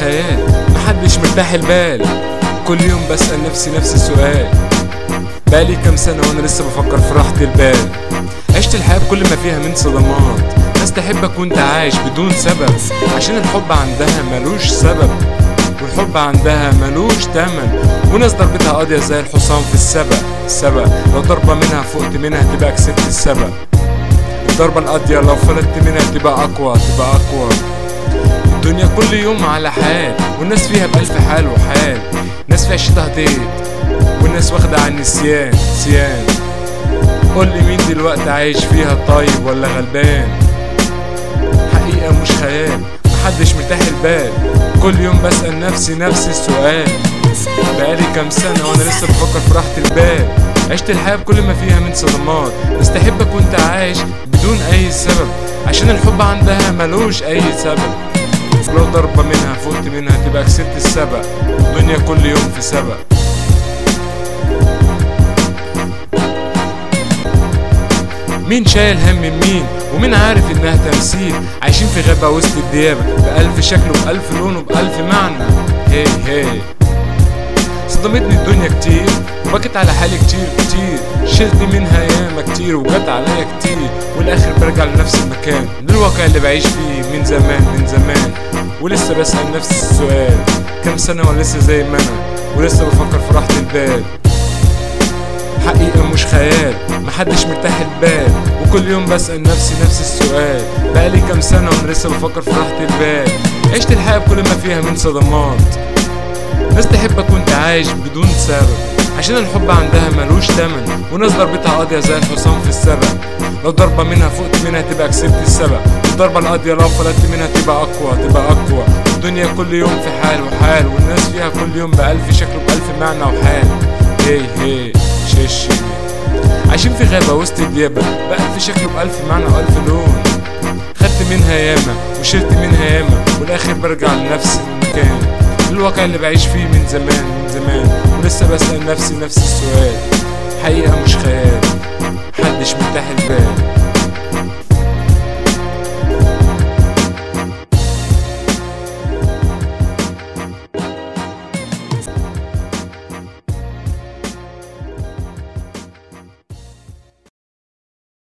خيال محدش مرتاح البال كل يوم بسأل نفسي نفس السؤال بقالي كام سنة وانا لسه بفكر في راحة البال عشت الحياة بكل ما فيها من صدمات ناس تحبك وانت عايش بدون سبب عشان الحب عندها ملوش سبب والحب عندها ملوش تمن وناس ضربتها قاضية زي الحصان في السبق السبق لو ضربة منها فقت منها تبقى كسبت السبق الضربة القاضية لو فلتت منها تبقى أقوى تبقى أقوى الدنيا كل يوم على حال والناس فيها بألف حال وحال ناس في عشتها طيب والناس واخدة عن النسيان سيان قول لي مين دلوقتي عايش فيها طيب ولا غلبان حقيقة مش خيال محدش مرتاح البال كل يوم بسأل نفسي نفس السؤال بقالي كام سنة وانا لسه بفكر في راحة البال عشت الحياة بكل ما فيها من صدمات ناس تحبك وانت عايش بدون اي سبب عشان الحب عندها ملوش اي سبب لو ضربة منها فقت منها تبقى كسبت السبق الدنيا كل يوم في سبق مين شايل هم من مين ومين عارف انها تمثيل عايشين في غابة وسط الديابة بألف شكل وبألف لون وبألف معنى هي هي صدمتني الدنيا كتير وبكت على حالي كتير كتير شلت منها ياما كتير وجت عليا كتير والاخر برجع لنفس المكان للواقع اللي بعيش فيه من زمان من زمان ولسه بسأل نفس السؤال كام سنة ولسه زي ما انا ولسه بفكر في راحة البال حقيقة مش خيال محدش مرتاح البال وكل يوم بسأل نفسي نفس السؤال بقالي كام سنة وانا لسه بفكر في راحة البال عشت الحياة بكل ما فيها من صدمات ناس تحبك وانت عايش بدون سبب عشان الحب عندها ملوش تمن وناس ضربتها قاضية زي الحصان في السبق لو ضربة منها فقت منها تبقى كسبت السبق والضربة القاضية لو فلتت منها تبقى أقوى تبقى أقوى الدنيا كل يوم في حال وحال والناس فيها كل يوم بألف شكل وبألف معنى وحال هي هي شيشي عايشين في غابة وسط الديابة بألف شكل وبألف معنى وألف لون خدت منها ياما وشلت منها ياما والآخر برجع لنفس المكان الواقع اللي بعيش فيه من زمان من زمان ولسه بسأل نفسي نفس السؤال حقيقة مش خيال محدش مرتاح البال